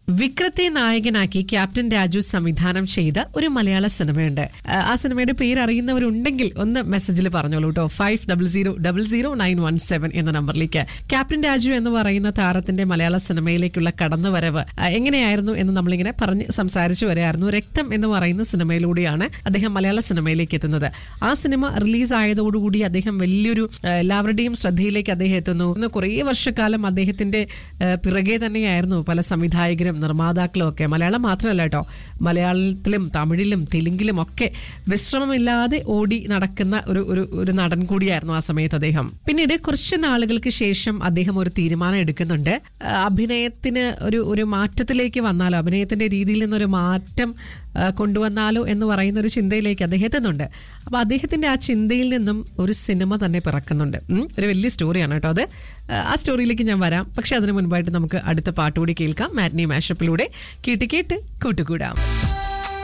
വിക്രത്തെ നായകനാക്കി ക്യാപ്റ്റൻ രാജു സംവിധാനം ചെയ്ത ഒരു മലയാള സിനിമയുണ്ട് ആ, ആ സിനിമയുടെ പേര് അറിയുന്നവരുണ്ടെങ്കിൽ ഒന്ന് മെസ്സേജിൽ പറഞ്ഞോളൂ കേട്ടോ five double zero double zero nine one seven എന്ന നമ്പറിലേക്ക് ക്യാപ്റ്റൻ രാജു എന്ന് പറയുന്ന താരത്തിന്റെ മലയാള സിനിമയിലേക്കുള്ള കടന്നുവരവ് ആ, എങ്ങനെയായിരുന്നു എന്ന് നമ്മളിങ്ങനെ പറഞ്ഞ് സംസാരിച്ചു വരികയായിരുന്നു രക്തം എന്ന് പറയുന്ന സിനിമയിലൂടെയാണ് അദ്ദേഹം മലയാള സിനിമയിലേക്ക് എത്തുന്നത് ആ സിനിമ റിലീസ് ആയതോടുകൂടി അദ്ദേഹം വലിയൊരു ആ, എല്ലാവരുടെയും ശ്രദ്ധയിലേക്ക് അദ്ദേഹം എത്തുന്നു ഇന്ന് കുറേ വർഷക്കാലം അദ്ദേഹത്തിന്റെ ആ, പിറകെ തന്നെയായിരുന്നു പല സംവിധായകരും നിർമ്മാതാക്കളും ഒക്കെ മലയാളം മാത്രമല്ല കേട്ടോ മലയാളത്തിലും തമിഴിലും തെലുങ്കിലും ഒക്കെ വിശ്രമമില്ലാതെ ഓടി നടക്കുന്ന ഒരു ഒരു ഒരു നടൻ കൂടിയായിരുന്നു ആ സമയത്ത് അദ്ദേഹം പിന്നീട് കുറച്ച് നാളുകൾക്ക് ശേഷം അദ്ദേഹം ഒരു തീരുമാനം എടുക്കുന്നുണ്ട് ആ, അഭിനയത്തിന് ഒരു ഒരു മാറ്റത്തിലേക്ക് വന്നാലോ അഭിനയത്തിന്റെ രീതിയിൽ നിന്നൊരു മാറ്റം ആ, കൊണ്ടുവന്നാലോ എന്ന് പറയുന്ന ഒരു ചിന്തയിലേക്ക് അദ്ദേഹം എത്തുന്നുണ്ട് അപ്പൊ അദ്ദേഹത്തിന്റെ ആ ചിന്തയിൽ നിന്നും ഒരു സിനിമ തന്നെ പിറക്കുന്നുണ്ട് ഉം, ഒരു വലിയ സ്റ്റോറിയാണ് കേട്ടോ അത് ആ, ആ സ്റ്റോറിയിലേക്ക് ഞാൻ വരാം പക്ഷെ അതിന് മുൻപായിട്ട് നമുക്ക് അടുത്ത പാട്ടുകൂടി കേൾക്കാം മാറ്റ്നി മാഷപ്പിലൂടെ കേട്ട് കേട്ട് കൂട്ടുകൂടാം